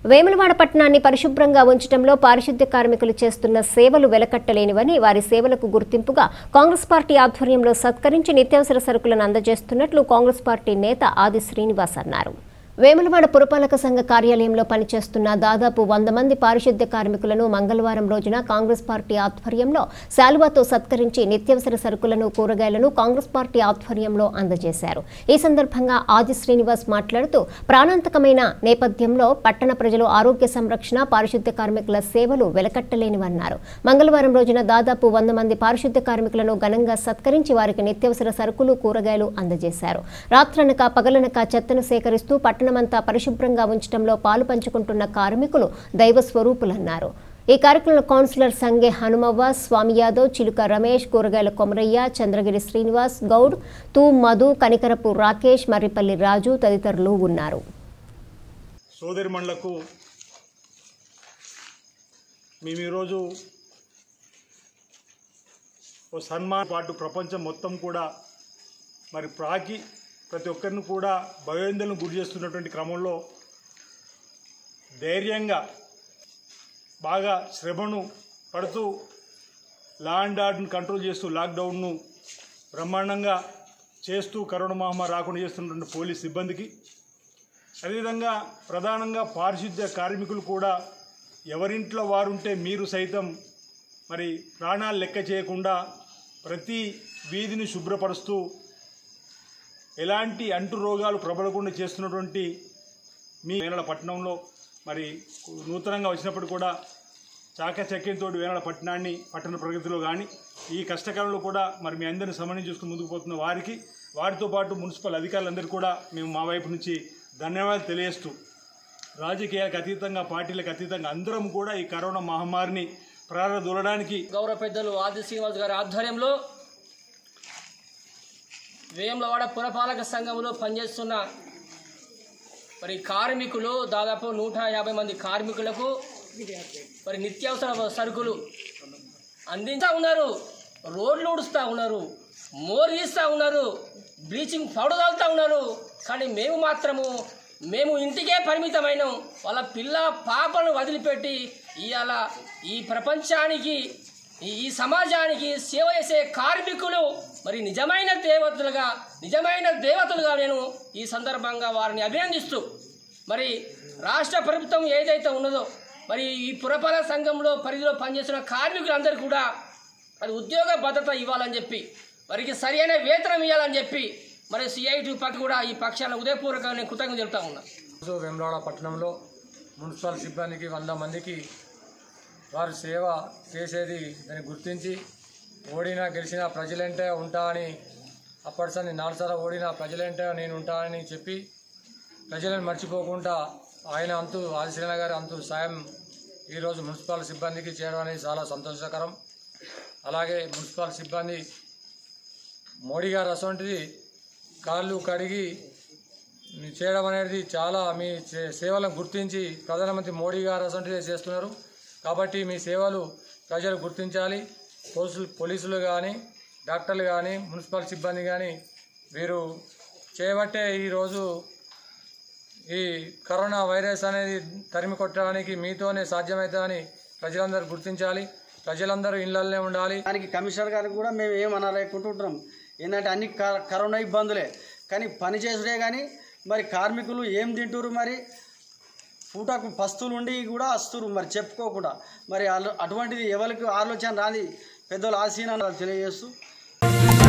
వేములవాడ పట్టణాన్ని పరిశుభ్రంగా ఉంచడంలో పారిశుద్ధ్య కార్మికులు చేస్తున్న సేవలు వెలకట్టలేనివని వారి సేవలకు గుర్తింపుగా కాంగ్రెస్ పార్టీ ఆధ్వర్యంలో సత్కరించి నిత్యావసర సరుకులను అందజేస్తున్నట్లు కాంగ్రెస్ పార్టీ నేత ఆది శ్రీనివాస్ అన్నారు వేములవాడ పురపాలక సంఘ కార్యాలయంలో పనిచేస్తున్న దాదాపు వంద మంది పారిశుద్ధ్య కార్మికులను మంగళవారం రోజున కాంగ్రెస్ పార్టీ ఆధ్వర్యంలో శాలువాతో సత్కరించి నిత్యావసర సరుకులను కూరగాయలను కాంగ్రెస్ పార్టీ ఆధ్వర్యంలో అందజేశారు ఈ సందర్భంగా ఆది శ్రీనివాస్ మాట్లాడుతూ ప్రాణాంతకమైన నేపథ్యంలో పట్టణ ప్రజలు ఆరోగ్య సంరక్షణ పారిశుద్ధ్య కార్మికుల సేవలు వెలకట్టలేనివన్నారు మంగళవారం రోజున దాదాపు వంద మంది పారిశుద్ధ్య కార్మికులను ఘనంగా సత్కరించి వారికి నిత్యావసర సరుకులు కూరగాయలు అందజేశారు రాత్రనక పగలనక చెత్తను సేకరిస్తూ పట్టణమంతా పరిశుభ్రంగా ఉంచడంలో పాలు పంచుకుంటున్న కార్మికులు దైవ స్వరూపులన్నారు ఈ కార్యక్రమంలో కౌన్సిలర్ సంగే హనుమవ్వ స్వామి యాదవ్ చిలుక రమేష్ కూరగాయల కొమరయ్య చంద్రగిరి శ్రీనివాస్ గౌడ్ తూ మధు కనికరపు రాకేష్ మర్రిపల్లి రాజు తదితరులు ఉన్నారు సోదరిమణులకు మేము ఈరోజు ఓ సన్మాన పాటు ప్రపంచం మొత్తం కూడా మరి ప్రాకి ప్రతి ఒక్కరిని కూడా భయోందలను గురి చేస్తున్నటువంటి క్రమంలో ధైర్యంగా బాగా శ్రమను పడుతూ లా అండ్ ఆర్డర్ని కంట్రోల్ చేస్తూ లాక్డౌన్ను బ్రహ్మాండంగా చేస్తూ కరోనా మహమ్మారి రాకుండా చేస్తున్నటువంటి పోలీస్ సిబ్బందికి అదేవిధంగా ప్రధానంగా పారిశుద్ధ్య కార్మికులు కూడా ఎవరింట్లో వారుంటే మీరు సైతం మరి ప్రాణాలు లెక్క చేయకుండా ప్రతి వీధిని శుభ్రపరుస్తూ ఎలాంటి అంటు రోగాలు ప్రబలకుండా చేస్తున్నటువంటి మీ వేనల పట్టణంలో మరి నూతనంగా వచ్చినప్పుడు కూడా చాకచక్యంతో వేనల పట్టణాన్ని పట్టణ ప్రగతిలో కానీ ఈ కష్టకాలంలో కూడా మరి మీ అందరిని సమన్వయం చేసుకుని ముందుకు పోతున్న వారికి వారితో పాటు మున్సిపల్ అధికారులందరికీ కూడా మేము మా వైపు నుంచి ధన్యవాదాలు తెలియజేస్తూ రాజకీయాలకు అతీతంగా పార్టీలకు అతీతంగా అందరం కూడా ఈ కరోనా మహమ్మారిని ప్రారంభదూలడానికి గౌరవ పెద్దలు ఆది శ్రీనివాస్ గారి ఆధ్వర్యంలో వేములవాడ పురపాలక సంఘంలో పనిచేస్తున్న మరి కార్మికులు దాదాపు నూట యాభై మంది కార్మికులకు మరి నిత్యావసర సరుకులు అందించా ఉన్నారు రోడ్లు ఊడుస్తూ ఉన్నారు మోర్ తీస్తూ ఉన్నారు బ్లీచింగ్ పౌడర్ తాగుతూ ఉన్నారు కానీ మేము మాత్రము మేము ఇంటికే పరిమితమైనాం వాళ్ళ పిల్ల పాపను వదిలిపెట్టి ఇవాళ ఈ ప్రపంచానికి ఈ- ఈ సమాజానికి సేవ చేసే కార్మికులు మరి నిజమైన దేవతలుగా నిజమైన దేవతలుగా నేను ఈ సందర్భంగా వారిని అభినందిస్తూ మరి రాష్ట్ర ప్రభుత్వం ఏదైతే ఉన్నదో మరి ఈ పురపాలక సంఘంలో పరిధిలో పనిచేస్తున్న కార్మికులందరూ కూడా అది ఉద్యోగ భద్రత ఇవ్వాలని చెప్పి వారికి సరైన వేతనం ఇవ్వాలని చెప్పి మరి సిఐటి పక్క కూడా ఈ పక్షాన ఉదయపూర్వకంగా నేను కృతజ్ఞత చెప్తా ఉన్నా రోజు వేములవాడ పట్టణంలో మున్సిపల్ సిబ్బందికి వంద మందికి వారు సేవ చేసేది దాన్ని గుర్తించి ఓడినా గెలిచినా ప్రజలంటే ఉంటా అని అప్పటిసారి నాలుగుసార్లు ఓడినా ప్రజలంటే నేను ఉంటా అని చెప్పి ప్రజలను మర్చిపోకుండా ఆయన అంతు ఆదిశ్రీన గారి అంతు సాయం ఈరోజు మున్సిపల్ సిబ్బందికి చేయడం అనేది చాలా సంతోషకరం అలాగే మున్సిపల్ సిబ్బంది మోడీ గారు అటువంటిది కాళ్ళు కడిగి మీ చేయడం అనేది చాలా మీ చే- సేవలను గుర్తించి ప్రధానమంత్రి మోడీ గారు అసంటిదే చేస్తున్నారు కాబట్టి మీ సేవలు ప్రజలు గుర్తించాలి పోలీసులు పోలీసులు కానీ డాక్టర్లు కానీ మున్సిపల్ సిబ్బంది కానీ వీరు చేయబట్టే ఈరోజు ఈ కరోనా వైరస్ అనేది తరిమి కొట్టడానికి మీతోనే సాధ్యమవుతుందని ప్రజలందరూ గుర్తించాలి ప్రజలందరూ ఇళ్లలోనే ఉండాలి దానికి కమిషనర్ గారికి కూడా మేము ఏం అనలేకుంటుంటున్నాం ఏంటంటే అన్ని క- కరోనా ఇబ్బందులే కానీ పని చేసుడే కానీ మరి కార్మికులు ఏం తింటురు మరి పూటకు పస్తులు ఉండి కూడా వస్తురు మరి చెప్పుకోకుండా మరి వాళ్ళు అటువంటిది ఎవరికి ఆలోచన రాని పెద్దలు ఆశీన తెలియజేస్తూ